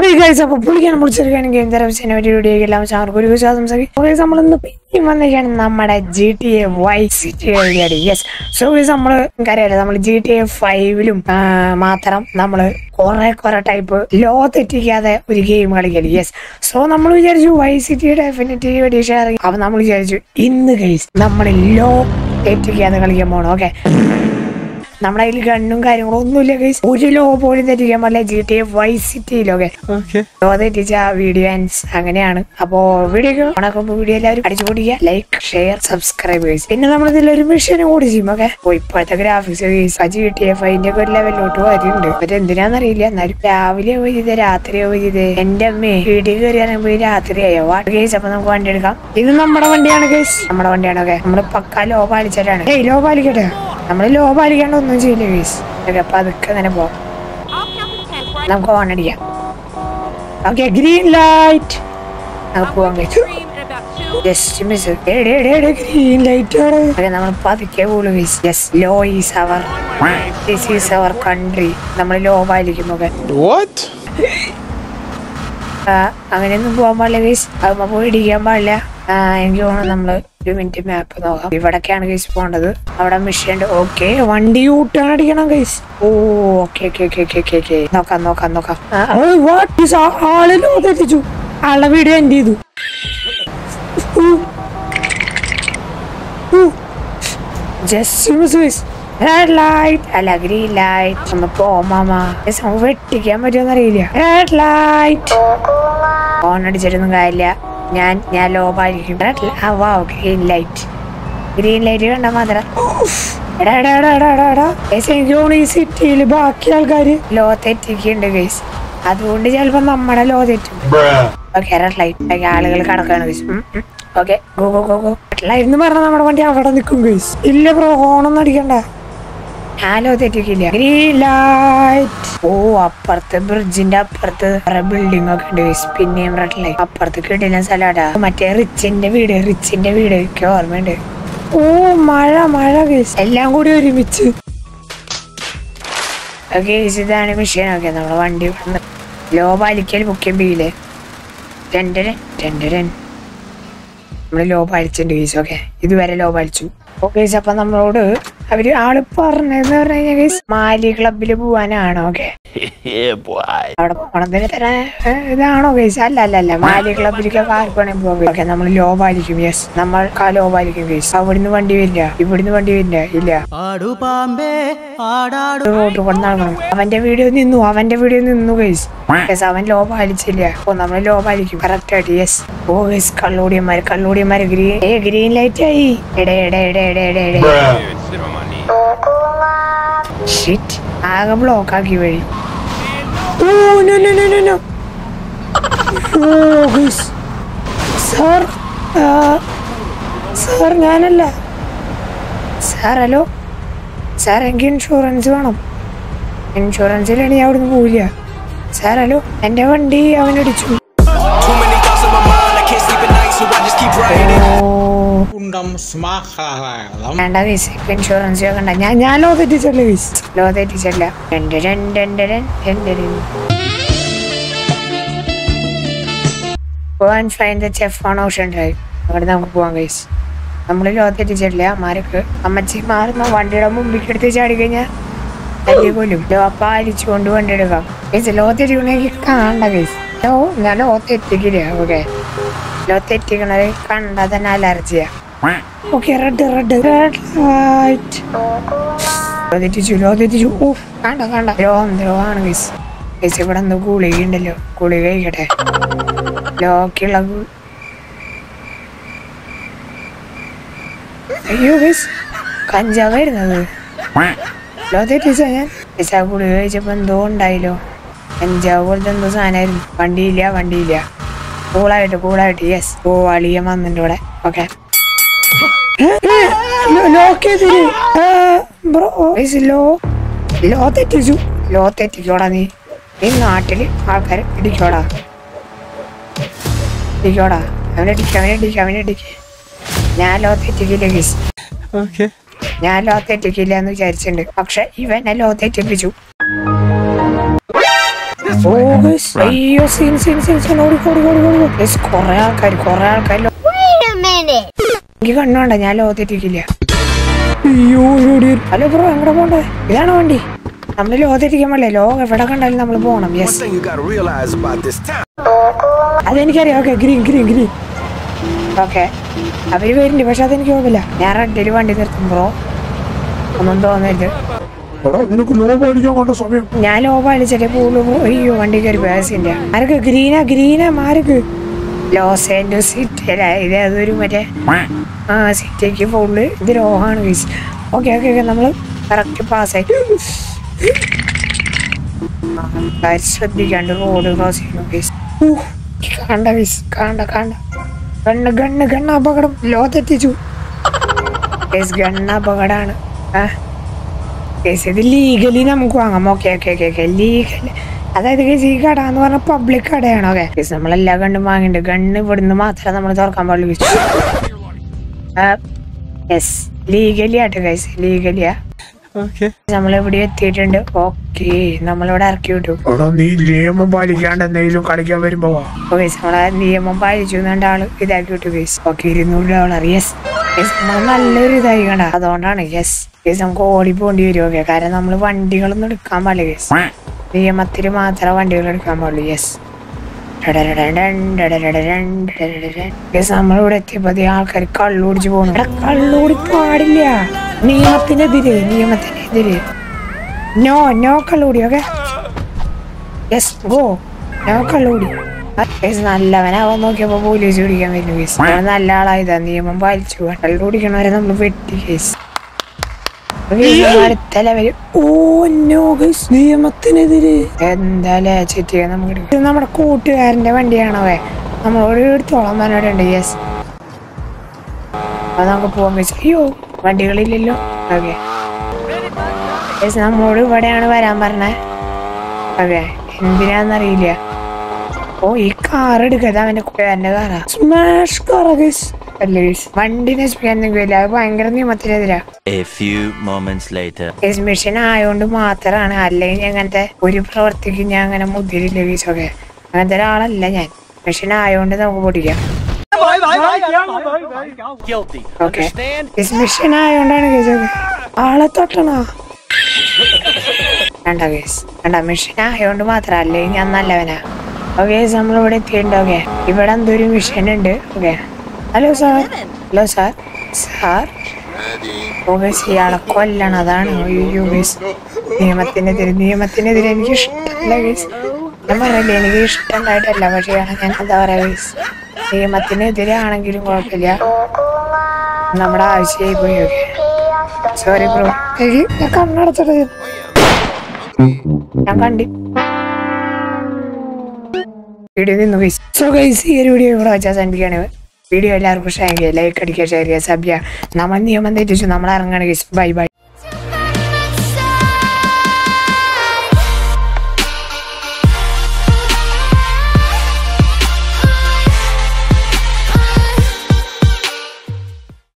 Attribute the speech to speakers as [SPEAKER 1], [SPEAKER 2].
[SPEAKER 1] Hey guys അപ്പോൾ പുള്ളിക്കാണ് വിളിച്ചെടുക്കുകയാണ് game തെറപ്പിച്ചതിനെ പറ്റി video എല്ലാം അവർക്ക് ഒരു വിശ്വാസം ഗൈസ് നമ്മൾ ഇന്ന് പിന്നെ വന്നിരിക്കുകയാണ് നമ്മുടെ G T A Y city കളിയാണ് യെസ് സോ ഗൈസ് നമ്മൾ അറിയാലോ നമ്മൾ ജി ടി എ ഫൈവിലും മാത്രം നമ്മൾ കുറെ കുറെ ടൈപ്പ് ലോ തെറ്റിക്കാതെ ഒരു ഗെയിം കളിക്കല് യെസ് സോ നമ്മൾ വിചാരിച്ചു വൈ സിറ്റി ഡെഫിനറ്റീവ് എഡിഷൻ ഇറങ്ങി അപ്പൊ നമ്മൾ വിചാരിച്ചു ഇന്ന് ഗൈസ് നമ്മൾ ലോ തെറ്റിക്കാതെ കളിക്കാൻ പോകണം ഓക്കെ നമ്മുടെ കയ്യിൽ ഗണ്ണും കാര്യങ്ങളും ഒന്നുമില്ല ഗൈസ് ഒരു ലോ പോലും തെറ്റിക്കാൻ പാടില്ല ജി ടി എഫ് വൈ സിറ്റിയിലൊക്കെ
[SPEAKER 2] Okay.
[SPEAKER 1] ലോ തെറ്റിച്ച വീഡിയോ ആൻസ് അങ്ങനെയാണ് അപ്പോ വീഡിയോ ഉണക്കുമ്പോ വീഡിയോ എല്ലാവരും അടിച്ചു പൊടിക്കുക ലൈക്ക് ഷെയർ സബ്സ്ക്രൈബ് ഗൈസ് പിന്നെ നമ്മൾ ഇതിൽ ഒരു മിഷൻ കൂടി ചെയ്യും ഓക്കെ അപ്പൊ ഇപ്പോഴത്തെ graphics guys G T F അതിന്റെ ഒക്കെ ഒരു ലെവലിലോട്ട് വരുന്നുണ്ട് മറ്റേ എന്തിനാന്നറിയില്ല എന്നാലും രാവിലെ പോയി ചെയ്ത് രാത്രി പോയി ചെയ്ത് എന്റെ അമ്മേ വീട്ടിൽ കയറി ഇറങ്ങുമ്പോ രാത്രിയായോ വാട്ട് ഗൈസ് അപ്പൊ നമുക്ക് വണ്ടി എടുക്കാം ഇത് നമ്മുടെ വണ്ടിയാണ് ഗൈസ് നമ്മുടെ വണ്ടിയാണ് ഓക്കെ നമ്മള് പക്ക ലോ പാലിച്ചിട്ടാണ് ഏയ് ലോ പാലിക്കട്ടെ നമ്മൾ ലോ പാലിക്കാണ്ട് ഒന്നും ചെയ്യില്ല ഗൈസ് ഓക്കെ അപ്പൊ അതൊക്കെ അങ്ങനെ പോവാം നമുക്ക് ഓൺ അടിക്കാം ഓക്കെ ഗ്രീൻ ലൈറ്റ് നമുക്ക് പോവാൻ കഴിച്ചു ജസ്റ്റ് മിസ് ഗ്രീൻ ലൈറ്റ് ആണ് ഓക്കെ നമ്മൾ പതുക്കെ പോളു guys yes law is our this is our country നമ്മൾ ലോ പാലിക്കും ഓക്കെ
[SPEAKER 2] What?
[SPEAKER 1] അങ്ങനെയൊന്നും പോകാൻ പാടില്ല ഗൈസ് അതുമ്പോ പോയി ഇടിക്കാൻ പാടില്ല ആ, എനിക്ക് തോന്നുന്നു നമ്മള് ഒരു മിനിറ്റ് മാപ്പ് നോക്കാം ഇവിടൊക്കെയാണ് ഗൈസ് പോകേണ്ടത് അവിടെ മിഷൻ ഉണ്ട് ഓക്കെ വണ്ടി ഊട്ടാണ് അടിക്കണം ഗൈസ് ഓ okay okay okay okay okay okay നോക്കാം നോക്കാം നോക്കാം ആ, ഓ, what is ആ- ആള് ലോ തെറ്റിച്ചു ആളുടെ വീഡിയോ എൻഡ് ചെയ്തു just miss guys red light അല്ല ഗ്രീൻ ലൈറ്റ് നമ്മ പോമാമാ നമുക്ക് വെട്ടിക്കാൻ പറ്റുമെന്ന് അറിയില്ല റെഡ് ലൈറ്റ് ഫോൺ അടിച്ചിട്ടൊന്നും കാര്യമില്ല ഞാൻ ഞാൻ ലോ പാലിക്കും ഗ്രീൻ ലൈറ്റ് ഗ്രീൻ ലൈറ്റ് കണ്ട മാത്രം എടാ എടാ എടാ എടാ എടാ എടാ ഗൈസ്, എനിക്ക് തോന്നുന്നു ഈ സിറ്റിയിൽ ബാക്കി ആൾക്കാര് ലോ തെറ്റിക്കുന്നുണ്ട് ഗൈസ് അതുകൊണ്ട് ചിലപ്പോ നമ്മുടെ ലോ തെറ്റും ഓക്കെ റെഡ് ലൈറ്റ് ആളുകൾ കടക്കാണ് guys okay go go go go red light എന്ന് പറഞ്ഞാൽ നമ്മുടെ വണ്ടി അവിടെ നിൽക്കും ഗൈസ് ഇല്ല ബ്രോ ഹോണൊന്നും അടിക്കണ്ട ഞാനോ തെറ്റിക്കില്ല ഗ്രീൻ ലൈറ്റ് ഓ അപ്പുറത്ത് ബ്രിഡ്ജിന്റെ അപ്പുറത്ത് കുറെ ബിൽഡിംഗ് ഒക്കെ ഉണ്ട് guys. പിന്നെയും റെഡ് ലൈറ്റ് അപ്പുറത്ത് കിട്ടില്ല സ്ഥലമാടാ മറ്റേ റിച്ചിന്റെ വീട് റിച്ചിന്റെ വീട് എനിക്ക് ഓർമ്മയുണ്ട് ഓ മഴ മഴ കേസ് എല്ലാം കൂടി ഒരുമിച്ച് ഓക്കെ ഇതാണ് വിഷയം ഓക്കെ നമ്മളെ വണ്ടി ഇവിടുന്ന് ലോ പാലിക്കൽ ബുക്ക് ചെയ്യില്ലേ രണ്ടരൻ രണ്ടരൻ നമ്മള് ലോ പാലിച്ചിട്ടുണ്ട് കേസ് ഓക്കെ ഇതുവരെ ലോ പാലിച്ചു ഓക്കെ അപ്പൊ നമ്മളോട് അവര് ആള് പറഞ്ഞതെന്ന് പറഞ്ഞു കഴിഞ്ഞാൽ കേസ് മാലി ക്ലബിൽ പോവാനാണ് ഓക്കെ
[SPEAKER 2] Yeah, boy.
[SPEAKER 1] അവിടെ പോണതിന് തന്നെ ഏ, ഇതാണോ കേസ് അല്ല അല്ല അല്ല മാലി ക്ലബിലേക്ക് ആർക്ക് വേണമെങ്കിൽ പോകാം ഓക്കെ നമ്മൾ ലോ പാലിക്കും യെസ് നമ്മൾ ലോ പാലിക്കും കേസ് അവിടുന്ന് വണ്ടി വരില്ല ഇവിടുന്ന് വണ്ടി വരില്ല ഇല്ല
[SPEAKER 3] ആടുപാമ്പേ ആടാടു
[SPEAKER 1] റോഡ് കൊണ്ട് നടക്കണം അവന്റെ വീഡിയോ നിന്നു അവന്റെ വീഡിയോ നിന്നു ഗൈസ് യെസ് അവൻ ലോ പാലിച്ചില്ല ഓ നമ്മൾ ലോ പാലിക്കും കറക്റ്റ് ആയിട്ട് യെസ് ഓ ഗൈസ് കള്ളൂടിയന്മാര് കള്ളൂടിയന്മാര് ഗ്രീൻ ഏ ഗ്രീൻ ലൈറ്റ് ആയി എടേ എടേ എടേ എടേ എടേ എടേ ഷിറ്റ് ആകെ ബ്ലോക്ക് ആക്കി വഴി ഓ no no no no no ഓ ഗൈസ് സാർ സാർ ഞാനല്ല സാർ ഹലോ സാർ എനിക്ക് ഇൻഷുറൻസ് വേണം ഇൻഷുറൻസിലാണ് ഞാൻ അവിടുന്ന് പോവില്ല സാർ ഹലോ എൻ്റെ വണ്ടി അവനടിച്ചു
[SPEAKER 4] Too many thoughts in my mind, I can't sleep at night, so I just keep writing.
[SPEAKER 1] ഓ
[SPEAKER 3] കുണ്ടം സ്മാഹാളം
[SPEAKER 1] വേണ്ട കേസ് ഇപ്പൊ ഇൻഷുറൻസ് വെക്കണ്ട ഞാൻ ഞാൻ ലോ തെറ്റിച്ചല്ല കേസ് ലോ തെറ്റിച്ചല്ല രണ്ട് രണ്ട് രണ്ട് രണ്ട് രണ്ട് പോവാൻ find the chef on Ocean Drive അവിടെ നമുക്ക് പോവാം കേസ് നമ്മൾ ലോ തെറ്റിച്ചിട്ടില്ല മാർക്ക് അമ്മച്ചി മാറുന്ന വണ്ടിയുടെ മുമ്പിൽ എടുത്ത് ചാടി കഴിഞ്ഞാൽ തല്ലി പോലും ലോ പാലിച്ചുകൊണ്ട് വണ്ടി എടുക്കാം കേസ് ലോ തെറ്റിക്കണമെങ്കിൽ കാണണ്ട കേസ് ലോ ഞാൻ ലോ തെറ്റിക്കില്ല ഓക്കെ ലോ തെറ്റിക്കണത് കണ്ടാൽ തന്നെ അലർജിയാ okay red red red light തെറ്റിച്ചു ലോ തെറ്റിച്ചു ഓ കണ്ട കണ്ട ലോ എന്തോ ആണ് ഗൈസ് ഗൈസ് ഇവിടെ എന്തോ ഗുളിക ഉണ്ടല്ലോ ഗുളിക കഴിക്കട്ടെ ലോക്കുള്ള ഗു- അയ്യോ ഗൈസ് കഞ്ചാവായിരുന്നത് ലോ തെറ്റിച്ച ഞാൻ ഗൈസ് ആ ഗുളിക കഴിച്ചപ്പോ എന്തോ ഉണ്ടായില്ലോ കഞ്ചാവ് പോലത്തെ എന്തോ സാധനമായിരുന്നു വണ്ടിയില്ല വണ്ടിയില്ല കൂളായിട്ട് കൂളായിട്ട് യെസ് ഓ അളിയൻ വന്നിട്ടുണ്ട് ഇവിടെ ഓക്കെ ലോക്ക് ചെയ്തില്ലേ ബ്രോ ലോ ലോ തെറ്റിച്ചു ലോ തെറ്റിക്കോടാ നീ ഈ നാട്ടില് ആൾക്കാർ ഇടിക്കോടാ ഇടിക്കോടാ അവനടിക്ക അവനടിക്ക അവനടിക്ക ഞാൻ ലോ തെറ്റിക്കില്ല ഗീസ്
[SPEAKER 2] Okay.
[SPEAKER 1] ഞാൻ ലോ തെറ്റിക്കില്ല എന്ന് വിചാരിച്ചിട്ടുണ്ട് പക്ഷെ ഇവനെ ലോ തെറ്റിപ്പിച്ചു ഓ guys, അയ്യോ സീൻ സീൻ സീൻ സീൻ ഓടി ഓടി ഓടി ഓടി ഗൈസ് കൊറേ ആൾക്കാർ കൊറേ ആൾക്കാർ എനിക്ക് കണ്ണുണ്ട ഞാൻ ലോകത്തെറ്റിക്കില്ല അയ്യോ ഓടി ഹലോ ബ്രോ എങ്ങടെ പോണ്ടേ ഇതാണ് വണ്ടി നമ്മൾ ലോകത്തെറ്റിക്കാൻ പാടില്ല ലോകം എവിടെ കണ്ടാലും നമ്മൾ പോകണം
[SPEAKER 4] One
[SPEAKER 1] yes
[SPEAKER 4] thing you gotta realize about this town.
[SPEAKER 1] അതെനിക്കറിയാം okay green green green okay അവര് വരുന്നുണ്ട് പക്ഷെ അതെനിക്ക് കുഴപ്പമില്ല ഞാൻ റെഡിൽ വണ്ടി നിർത്തും ബ്രോ ഒന്നും തോന്നരുത്
[SPEAKER 2] നിനക്ക് ലോകം അടിക്കാൻ കൊണ്ട സമയം
[SPEAKER 1] ഞാൻ ലോ പാലിച്ചിട്ടേ പോളൂ അയ്യോ വണ്ടി കയറി ബേസിന്റെ ആർക്ക് ഗ്രീനാ ഗ്രീനാ മാർക്ക് ലോസ് ആൻഡോസ് സിറ്റിയല്ല ഇത് അതൊരു മറ്റേ ആ സിറ്റിക്ക് ഫുള്ള് ഇത് ലോഹാണ് ഗൈസ് ഓക്കെ ഓക്കെ ഓക്കെ നമ്മൾ കറക്റ്റ് പാസ്സായി ആൾക്കാർ ശ്രദ്ധിക്കാണ്ട് റോഡ് ക്രോസ് ചെയ്യുന്നു ഗൈസ് കണ്ട ഗൈസ് കണ്ട കണ്ട ഗണ്ണ് ഗണ്ണ് ഗണ്ണ് അപകടം ലോ തെറ്റിച്ചു ഗൈസ് ഗണ്ണ് അപകടമാണ് ആ കേസ് ഇത് ലീഗലി നമുക്ക് വാങ്ങാം okay okay okay okay legally അതായത് കേസ് ഈ കട എന്ന് പറഞ്ഞ പബ്ലിക് കടയാണ് ഓക്കെ കേസ് നമ്മളെല്ലാ ഗണ്ണും വാങ്ങിണ്ട് ഗണ്ണ് ഇവിടുന്ന് മാത്രമേ നമ്മൾ തുറക്കാൻ പാടുള്ളൂ യെസ് ലീഗലി ആട്ടെ കേസ് ലീഗലിയാ
[SPEAKER 2] ഓക്കെ
[SPEAKER 1] നമ്മൾ ഇവിടെ എത്തിയിട്ടുണ്ട് ഓക്കെ നമ്മളിവിടെ ഇറക്കി വിട്ടു
[SPEAKER 2] എടാ നീ നിയമം പാലിക്കാണ്ട് എന്തെങ്കിലും കളിക്കാൻ വരുമ്പോ വാ.
[SPEAKER 1] കേസ് നമ്മളെ നിയമം പാലിച്ചു എന്നുണ്ട് ആള് ഇതാക്കി വിട്ടു കേസ് ഓക്കെ ഇരുന്നൂറ് ഡോളർ യെസ് യെസ് നമ്മൾ നല്ലൊരു ഇതായി കണ്ട അതുകൊണ്ടാണ് യെസ് കേസ് നമുക്ക് ഓടിപ്പോണ്ടി വരും ഓക്കെ കാരണം നമ്മൾ വണ്ടികളൊന്നും എടുക്കാൻ പാടില്ല കേസ് നിയമത്തിൽ മാത്രമേ വണ്ടികൾ എടുക്കാൻ പാടുള്ളൂ യെസ് യെസ് നമ്മളിവിടെ എത്തിയപ്പോ ദേ ആൾക്കാർ കള്ളുടിച്ച് പോകുന്നു എടാ കള്ളുകൂടി പാടില്ല നിയമത്തിനെതിരെ നിയമത്തിനെതിരെ നോ നോ കള്ളുകൂടി ഓക്കെ യെസ് ഗോ നോ കള്ളുകൂടി കേസ് നല്ലവനാവാൻ നോക്കിയപ്പോ പോലീസ് പിടിക്കാൻ വരുന്നു കേസ് അവൻ നല്ല ആളായതാ നിയമം പാലിച്ചു കള്ളു കുടിക്കണവരെ നമ്മൾ വെട്ടി കേസ് അടുത്ത ലെവല് ഓ നോ ഗൈസ് നിയമത്തിനെതിരെ എന്തായാലും ചെറ്റിയ നമുക്ക് എടുക്കാം. ഇത് നമ്മുടെ കൂട്ടുകാരന്റെ വണ്ടിയാണവേ നമ്മളോട് എടുത്തോളം പറഞ്ഞിട്ടുണ്ട് യെസ് അപ്പൊ നമുക്ക് പോവാൻ കഴിച്ചു അയ്യോ വണ്ടികളില്ലല്ലോ ഓക്കെ യെസ് നമ്മളോട് ഇവിടെയാണ് വരാൻ പറഞ്ഞേ ഓക്കെ എന്തിനാന്നറിയില്ല ഓ ഈ കാർ എടുക്കത് അവന്റെ കൂട്ടുകാരന്റെ കാറാ സ്മാഷ് കാറാ ഗൈസ് അല്ല ഗൈസ് വണ്ടി നശിപ്പിക്കാൻ നിൽക്കില്ല അത് ഭയങ്കര നിയമത്തിനെതിരാ
[SPEAKER 5] A few moments later.
[SPEAKER 1] Case machine ആയതുകൊണ്ട് മാത്രമാണ് അല്ലെങ്കിൽ അങ്ങനത്തെ ഒരു പ്രവർത്തിക്ക് ഞാൻ അങ്ങനെ മുതിരില്ല കേസൊക്കെ അങ്ങനത്തെ ഒരാളല്ല ഞാൻ മെഷീൻ ആയതുകൊണ്ട് നമുക്ക് പൊടിക്കാം ഓക്കെ കേസ് മെഷീൻ ആയതുകൊണ്ടാണ് കേസൊക്കെ ആളെ തൊട്ടണോ വേണ്ട കേസ് വേണ്ട മെഷീൻ ആയതുകൊണ്ട് മാത്രം അല്ലെങ്കിൽ ഞാൻ നല്ലവനാ ഓക്കെ നമ്മളിവിടെ എത്തിയിട്ടുണ്ട് ഓക്കെ ഇവിടെ എന്തോ ഒരു മെഷീൻ ഉണ്ട് okay hello sir hello sir sir okay ഇയാളെ കൊല്ലണം അതാണ് അയ്യോ ഗേസ് നിയമത്തിനെതിരെ നിയമത്തിനെതിരെ എനിക്ക് ഇഷ്ടമല്ല ഗേസ് ഞാൻ പറഞ്ഞില്ലേ എനിക്ക് ഇഷ്ടമുണ്ടായിട്ടല്ല പക്ഷേ ആണ് ഞാൻ എന്താ പറയാ ഗേസ് നിയമത്തിനെതിരെ ആണെങ്കിലും കുഴപ്പമില്ല നമ്മുടെ ആവശ്യമായി പോയി ഓക്കെ സോറി ബ്രോ എനിക്ക് ഞാൻ കണ്ണടച്ചത് ഞാൻ കണ്ടി വീഡിയോ നിന്ന് ഗൈസ് സോ ഗൈസ് ഈ ഒരു വീഡിയോ ഇവിടെ വെച്ചാൽ സന്ധിക്കുകയാണ് വീഡിയോ എല്ലാവർക്കും ഇഷ്ടമായെങ്കിൽ ലൈക്ക് അടിക്കുക ഷെയർ ചെയ്യുക സബ് ചെയ്യുക നമ്മൾ നിയമം തെറ്റിച്ചു നമ്മൾ ഇറങ്ങണം ഗൈസ് ബൈ ബൈ